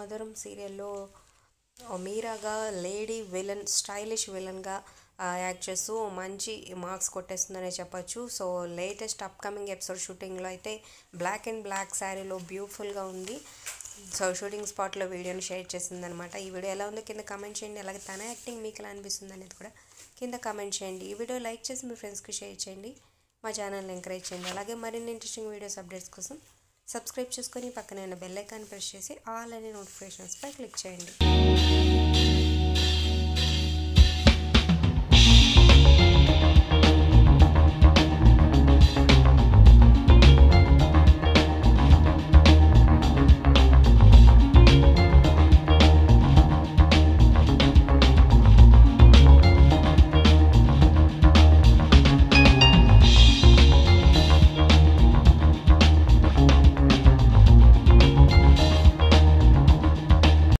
మధురం సీరియల్లో మీరాగా లేడీ విలన్ స్టైలిష్ విలన్గా యాక్ట్ చేస్తూ మంచి మార్క్స్ కొట్టేస్తుందనే చెప్పొచ్చు సో లేటెస్ట్ అప్కమింగ్ ఎపిసోడ్ షూటింగ్లో అయితే బ్లాక్ అండ్ బ్లాక్ శారీలో బ్యూటిఫుల్గా ఉంది సో షూటింగ్ స్పాట్లో వీడియోని షేర్ చేసిందనమాట ఈ వీడియో ఎలా ఉందో కింద కామెంట్ చేయండి అలాగే తన యాక్టింగ్ మీకు ఎలా అనిపిస్తుంది అనేది కూడా కింద కామెంట్ చేయండి ఈ వీడియో లైక్ చేసి మీ ఫ్రెండ్స్కి షేర్ చేయండి మా ఛానల్ని ఎంకరేజ్ చేయండి అలాగే మరిన్ని ఇంట్రెస్టింగ్ వీడియోస్ అప్డేట్స్ కోసం సబ్స్క్రైబ్ చేసుకొని పక్కనే ఉన్న బెల్ ఐకాన్ ప్రెస్ చేసి ఆల్ అనే నోటిఫికేషన్స్పై క్లిక్ చేయండి